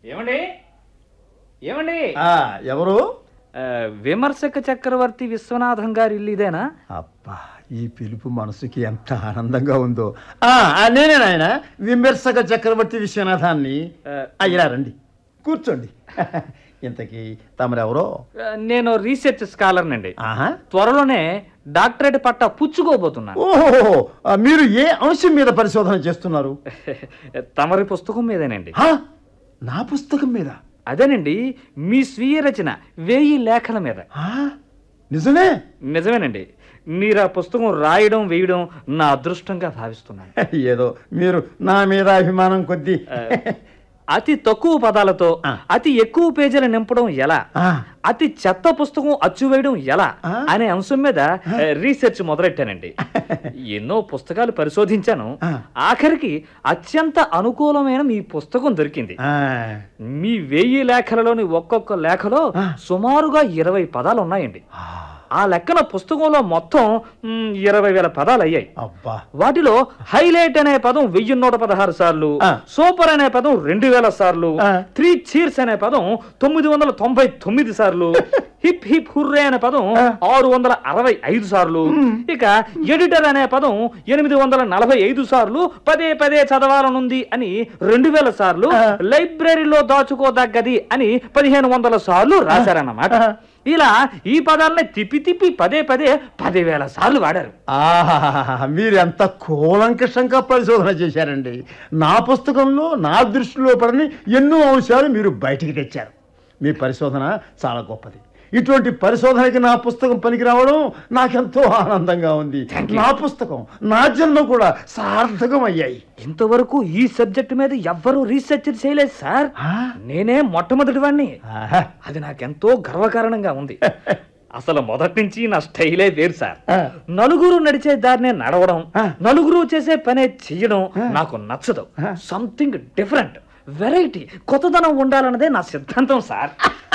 ఏమండి ఏమండి ఆ, ఎవరు ఆ, విమర్శక చక్రవర్తి విశ్వనాథం గారి ఇల్లు ఇదేనా అబ్బా ఈ పిలుపు మనసుకి ఎంత ఆనందంగా ఉందో ఆ, ఆ, నేనే నాయన విమర్శక చక్రవర్తి విశ్వనాథాన్ని ఆ, అయ్యా రండి కూర్చోండి ఇంతకీ తమరెవరో ఆ, నేను రీసెర్చ్ స్కాలర్నండి ఆహా త్వరలోనే డాక్టరేట్ పట్టా పుచ్చుకోబోతున్నాను ఓహో మీరు ఏ అంశం మీద పరిశోధన చేస్తున్నారు తమరి పుస్తకం మీదేనండి హా? నా పుస్తకం మీద అదేనండి మీ స్వీయ రచన వేయి లేఖల మీద ఆ, నిజమే నిజమేనండి మీరు ఆ పుస్తకం రాయడం వేయడం నా అదృష్టంగా భావిస్తున్నాను ఏదో మీరు నా మీద అభిమానం కొద్దీ ఆ, అతి తక్కువ పదాలతో ఆ. అతి ఎక్కువ పేజీలు నింపడం ఎలా ఆ, అతి చెత్త పుస్తకం అచ్చు వేయడం ఎలా ఆ? అనే అంశం మీద ఏ, రీసెర్చ్ మొదలెట్టానండి ఎన్నో పుస్తకాలు పరిశోధించాను ఆ. ఆఖరికి అత్యంత అనుకూలమైన మీ పుస్తకం దొరికింది ఆ, మీ వెయ్యి లేఖలలోని ఒక్కొక్క లేఖలో ఆ. సుమారుగా ఇరవై పదాలు ఉన్నాయండి ఆ, ఆ లెక్కన పుస్తకంలో మొత్తం మ్, ఇరవై వేల పదాలు అయ్యాయి అబ్బా వాటిలో హైలైట్ అనే పదం వెయ్యి నూట పదహారు సార్లు ఆ. సూపర్ అనే పదం రెండు వేల సార్లు ఆ. త్రీ చీర్స్ అనే పదం తొమ్మిది వందల తొంభై తొమ్మిది సార్లు హిప్ హిప్ హుర్రే అనే పదం ఆ. ఆరు వందల అరవై ఐదు సార్లు ఇక ఎడిటర్ అనే పదం ఎనిమిది వందల నలభై ఐదు సార్లు పదే పదే చదవాలనుంది అని రెండు వేల సార్లు ఆ. లైబ్రరీలో దాచుకోదగ్గది అని పదిహేను వందల సార్లు రాశారన్నమాట ఆ. ఇలా ఈ పదాలని తిప్పి తిప్పి పదే పదే పదివేల సార్లు వాడారు ఆహాహాహా, మీరు ఎంత కూలంకషంగా పరిశోధన చేశారండి నా పుస్తకంలో నా దృష్టిలో పడని ఎన్నో అంశాలు మీరు బయటికి తెచ్చారు మీ పరిశోధన చాలా గొప్పది ఇటువంటి పరిశోధనకి నా పుస్తకం పనికి రావడం నాకెంతో ఆనందంగా ఉంది నా పుస్తకం నా జన్మ కూడా సార్థకం అయ్యాయి ఇంతవరకు ఈ సబ్జెక్ట్ మీద ఎవ్వరూ రీసెర్చ్ చేయలేదు సార్ ఆ? నేనే మొట్టమొదటి వాడిని ఆహా. అది నాకెంతో గర్వకారణంగా ఉంది అసలు మొదటి నుంచి నా స్టైలే వేరు సార్ ఆ. నలుగురు నడిచే దారినే నడవడం ఆ. నలుగురు చేసే పనే చెయ్యడం ఆ. నాకు నచ్చదు ఆ. సంథింగ్ డిఫరెంట్ వెరైటీ కొత్తదనం ఉండాలన్నదే నా సిద్ధాంతం సార్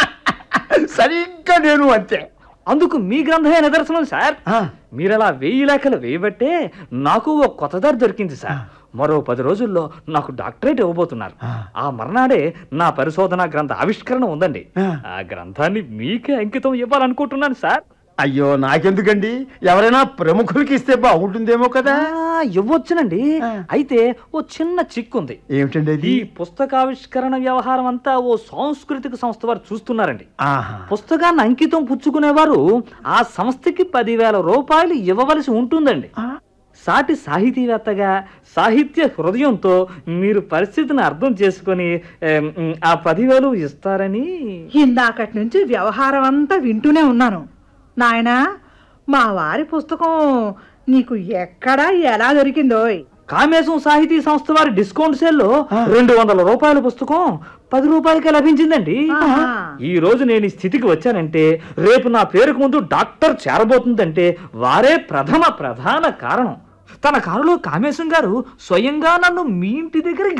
సరిగ్గా నేను అంతే అందుకు మీ గ్రంథమే నిదర్శనం సార్ ఆ. మీరలా వెయ్యి లేఖలు వేయబట్టే నాకు ఓ కొత్త దారి దొరికింది సార్ మరో పది రోజుల్లో నాకు డాక్టరేట్ ఇవ్వబోతున్నారు ఆ. ఆ మర్నాడే నా పరిశోధన గ్రంథ ఆవిష్కరణ ఉందండి ఆ. ఆ గ్రంథాన్ని మీకే అంకితం ఇవ్వాలనుకుంటున్నాను సార్ అయ్యో నాకెందుకండి ఎవరైనా ప్రముఖులకి ఇస్తే బాగుంటుందేమో కదా ఆ, ఇవ్వొచ్చునండి ఆ. అయితే ఓ చిన్న చిక్కుంది ఏమిటండి అది ఈ పుస్తకావిష్కరణ వ్యవహారం అంతా ఓ సాంస్కృతిక సంస్థ వారు చూస్తున్నారండి ఆహా పుస్తకాన్ని అంకితం పుచ్చుకునేవారు ఆ సంస్థకి పదివేల రూపాయలు ఇవ్వవలసి ఉంటుందండి ఆ. సాటి సాహితీవేత్తగా సాహిత్య హృదయంతో మీరు పరిస్థితిని అర్థం చేసుకొని ఏం, ఉమ్, ఆ పదివేలు ఇస్తారని ఇందాకటి నుంచి వ్యవహారం అంతా వింటూనే ఉన్నాను నాయనా మా వారి పుస్తకం నీకు ఎక్కడ ఎలా దొరికిందో కామేశం సాహితీ సంస్థ వారి డిస్కౌంట్ సేల్లో ఆ. రెండు వందల రూపాయల పుస్తకం పది రూపాయలకే లభించిందండి ఆహా. ఈ రోజు నేను ఈ స్థితికి వచ్చానంటే రేపు నా పేరుకు ముందు డాక్టర్ చేరబోతుందంటే వారే ప్రథమ ప్రధాన కారణం తన కారులో కామేశం గారు స్వయంగా నన్ను మీ ఇంటి దగ్గర